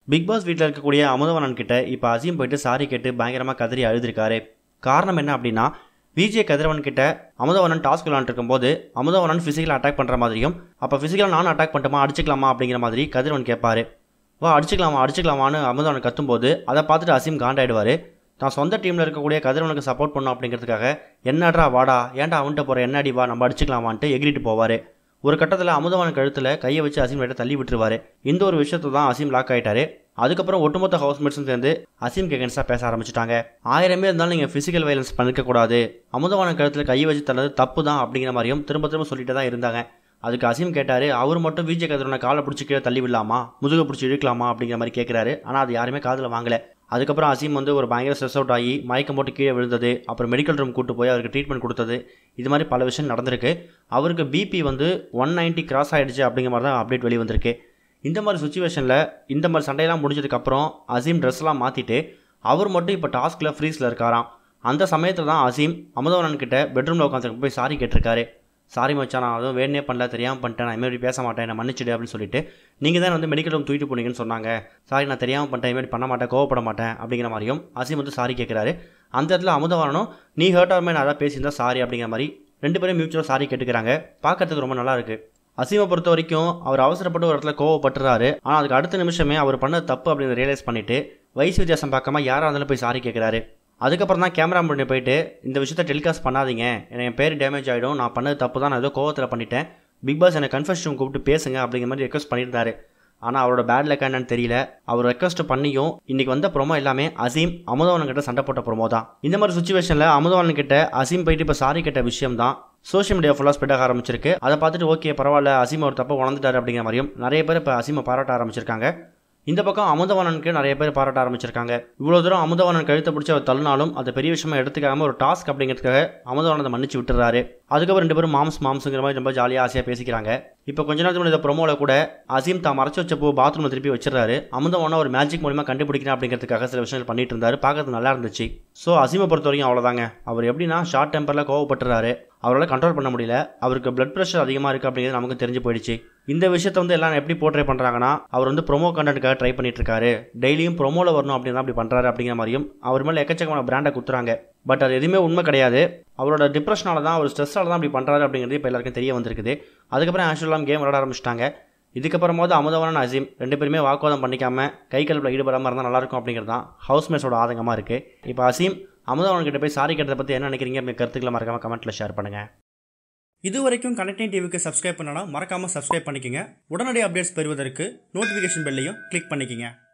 big pass வீட்டில் இருக்கக்கூடிய அமுதவனன் கிட்ட இப்போ அசீம் போயிட்டு சாரி கேட்டு பயங்கரமாக கதறி அழுதுருக்காரு காரணம் என்ன அப்படின்னா விஜய் கதிரவன் கிட்ட அமுதவனன் டாஸ்க் விளாண்டுருக்கும் போது அமுதவனன் ஃபிசிக்கலாக அட்டாக் பண்ணுற மாதிரியும் அப்போ ஃபிசிக்கலாக நானும் அட்டாக் பண்ணட்டுமா அடிச்சுக்கலாமா அப்படிங்கிற மாதிரி கதிரவன் கேட்பாரு வா அடிச்சுக்கலாமா அடிச்சுக்கலாமான்னு அமுதவன் கத்தும்போது அதை பார்த்துட்டு அசீம் காண்டாயிடுவார் தான் சொந்த டீமில் இருக்கக்கூடிய கதிரவனுக்கு சப்போர்ட் பண்ணும் அப்படிங்கிறதுக்காக என்னடா வாடா ஏன்டா அவன்கிட்ட போகிற என்னடி வா நம்ம அடிச்சுக்கலாமான்ட்டு எகிரிட்டு போவார் ஒரு கட்டத்தில் அமுதவன் கழுத்தில் கையை வச்சு அசீம் கிட்ட தள்ளி விட்டுருவாரு இந்த ஒரு விஷயத்தை தான் அசீம் லாக் ஆயிட்டாரு அதுக்கப்புறம் ஒட்டுமொத்த ஹவுஸ்மேட்ஸும் சேர்ந்து அசீம் கேகன்ஸாக பேச ஆரம்பிச்சிட்டாங்க ஆயிரமே இருந்தாலும் நீங்கள் ஃபிசிக்கல் வயலன்ஸ் பண்ணிக்கக்கூடாது அமுதவான கழுத்தில் கையை வச்சு தள்ளது தப்பு தான் அப்படிங்கிற மாதிரியும் திரும்ப திரும்ப சொல்லிட்டு தான் இருந்தாங்க அதுக்கு அசீம் கேட்டார் அவர் மட்டும் விஜய் கதிரவனை காலை பிடிச்சி கீழே தள்ளி விடலாமா முதுகை பிடிச்சி இழுக்கலாமா அப்படிங்கிற மாதிரி கேட்குறாரு ஆனால் அது யாருமே காதில் வாங்கலை அதுக்கப்புறம் அசீம் வந்து ஒரு பயங்கர ஸ்ட்ரெஸ் அவுட் ஆகி மயக்கம் போட்டு கீழே விழுந்தது அப்புறம் மெடிக்கல் ரூம் கூட்டு போய் அவருக்கு ட்ரீட்மெண்ட் கொடுத்தது இது மாதிரி பல விஷயம் நடந்திருக்கு அவருக்கு பிபி வந்து ஒன் நைன்ட்டி கிராஸ் ஆகிடுச்சு அப்படிங்கிற மாதிரி தான் அப்டேட் வெளியே வந்திருக்கு இந்த மாதிரி சுச்சுவேஷனில் இந்த மாதிரி சண்டையெல்லாம் முடிஞ்சதுக்கப்புறம் அசீம் ட்ரெஸ்லாம் மாற்றிட்டு அவர் மட்டும் இப்போ டாஸ்கில் ஃப்ரீஸில் இருக்காராம் அந்த சமயத்தில் தான் அசீம் அமுதவனன் கிட்ட பெட்ரூமில் உட்காந்து போய் சாரி கேட்டிருக்காரு சாரி மச்சான் நான் அதுவும் வேணே பண்ணல தெரியாமல் பண்ணிட்டேன் நான் இனிமேல் பேச மாட்டேன் என்ன மன்னிச்சிடு அப்படின்னு சொல்லிட்டு நீங்கள் தான் வந்து மெடிக்கல் ரூம் தூக்கிட்டு போனீங்கன்னு சொன்னாங்க சாரி நான் தெரியாமல் பண்ணிட்டேன் இனிமேல் பண்ண மாட்டேன் கோவப்பட மாட்டேன் அப்படிங்கிற மாதிரியும் அசீம் வந்து சாரி கேட்குறாரு அந்த இடத்துல அமுதவானும் நீ ஹர்ட் ஆகாமல் நான் அதான் பேசியிருந்தா சாரி அப்படிங்கிற மாதிரி ரெண்டு பேரும் மியூச்சுவலாக சாரி கேட்டுக்கிறாங்க பார்க்கறதுக்கு ரொம்ப நல்லா இருக்கு அசீமை பொறுத்த வரைக்கும் அவர் அவசரப்பட்டு ஒரு இடத்துல கோவப்பட்டுறாரு ஆனால் அதுக்கு அடுத்த நிமிஷமே அவர் பண்ணது தப்பு அப்படின்னு ரியலைஸ் பண்ணிட்டு வயசு வித்தியாசம் பார்க்காம யாராக இருந்தாலும் போய் சாரி கேட்குறாரு அதுக்கப்புறம் தான் கேமரா பண்ணி போயிட்டு இந்த விஷயத்த டெலிகாஸ்ட் பண்ணாதீங்க எனக்கு என் பேர் டேமேஜ் ஆகிடும் நான் பண்ணது தப்பு தான் நான் ஏதோ கோவத்தில் பண்ணிட்டேன் பிக் பாஸ் என்னை கன்ஃபர்ஸ் ரூம் கூப்பிட்டு பேசுங்க அப்படிங்கிற மாதிரி ரெக்வஸ்ட் பண்ணியிருந்தாரு ஆனால் அவரோட பேட் லக் என்னன்னு தெரியல அவர் ரெக்வஸ்ட் பண்ணியும் இன்னைக்கு வந்த ப்ரோமோ எல்லாமே அசீம் அமுதவனன் கிட்ட சண்டை போட்ட ப்ரோமோ தான் இந்த மாதிரி சுச்சுவேஷனில் அமுதவனன் கிட்ட அசீம் போயிட்டு இப்போ சாரி கேட்ட விஷயம் தான் சோஷியல் மீடியா ஃபுல்லாக ஸ்ப்ரெட் ஆக ஆரம்பிச்சிருக்கு அதை பார்த்துட்டு ஓகே பரவாயில்ல அசீம் ஒரு தப்பை உணர்ந்துட்டாரு அப்படிங்கிற மாதிரியும் நிறைய பேர் இப்போ அசீமை பாராட்ட ஆரம்பிச்சிருக்காங்க இந்த பக்கம் அமுதவானனுக்கு நிறைய பேர் பாராட்ட ஆரம்பிச்சிருக்காங்க இவ்வளோ தூரம் அமுதவானன் கழுத்தை பிடிச்சி அவர் தள்ளினாலும் அது பெரிய விஷயமா எடுத்துக்காம ஒரு டாஸ்க் அப்படிங்கிறதுக்காக அமுதவானதை மன்னிச்சு விட்டுறாரு அதுக்கப்புறம் ரெண்டு பேரும் மாம்ஸ் மாம்ஸுங்கிற மாதிரி ரொம்ப ஜாலியாக ஆசையாக பேசிக்கிறாங்க இப்போ கொஞ்ச நேரத்துக்கு முன்னாடி இந்த ப்ரோமோவில் கூட அசீம் தான் மறைச்சு வச்ச பூ பாத்ரூமில் திருப்பி வச்சிடறாரு அமுதவான ஒரு மேஜிக் மூலியமாக கண்டுபிடிக்கிறேன் அப்படிங்கிறதுக்காக சில விஷயங்கள் பண்ணிட்டு இருந்தாரு பார்க்கறது நல்லா இருந்துச்சு ஸோ அசீமை பொறுத்த வரைக்கும் அவ்வளோதாங்க அவர் எப்படின்னா ஷார்ட் டெம்பரில் கோவப்பட்டுறாரு அவரால் கண்ட்ரோல் பண்ண முடியல அவருக்கு பிளட் ப்ரெஷர் அதிகமாக இருக்குது அப்படிங்கிறது நமக்கு தெரிஞ்சு போயிடுச்சு இந்த விஷயத்தை வந்து எல்லாம் எப்படி போர்ட்ரே பண்ணுறாங்கன்னா அவர் வந்து ப்ரோமோ கண்டென்ட்டுக்காக ட்ரை பண்ணிட்டு இருக்காரு டெய்லியும் ப்ரோமோவில் வரணும் அப்படின்னு தான் அப்படி பண்ணுறாரு அப்படிங்கிற மாதிரியும் அவர் மேலே எக்கச்சக்கமான பிராண்டை குத்துறாங்க பட் அது எதுவுமே உண்மை கிடையாது அவரோட டிப்ரெஷனால தான் அவர் ஸ்ட்ரெஸ்ஸால தான் அப்படி பண்ணுறாரு அப்படிங்கிறது இப்போ எல்லாருக்கும் தெரிய வந்திருக்குது அதுக்கப்புறம் ஆக்சுவலாக கேம் விளாட ஆரம்பிச்சிட்டாங்க இதுக்கப்புறமாவது அமுதவான அசீம் ரெண்டு பேருமே வாக்குவாதம் பண்ணிக்காம கை கல்பில் ஈடுபடாமல் இருந்தால் நல்லாயிருக்கும் அப்படிங்கிறது தான் ஹவுஸ்மேட்ஸோட ஆதங்கமாக இருக்குது இப்போ அசீம் அமுதவான கிட்ட போய் சாரி கேட்டதை பற்றி என்ன நினைக்கிறீங்க அப்படி கருத்துக்களை மறக்காமல் கமெண்ட்டில் ஷேர் பண்ணுங்கள் இது வரைக்கும் கனெக்டிங் டிவிக்கு சப்ஸ்கிரைப் பண்ணனா மறக்காமல் சப்ஸ்கிரைப் பண்ணிக்கங்க உடனடி அப்டேட்ஸ் பெறுவதற்கு நோட்டிஃபிகேஷன் பெல்லையும் கிளிக் பண்ணிக்கங்க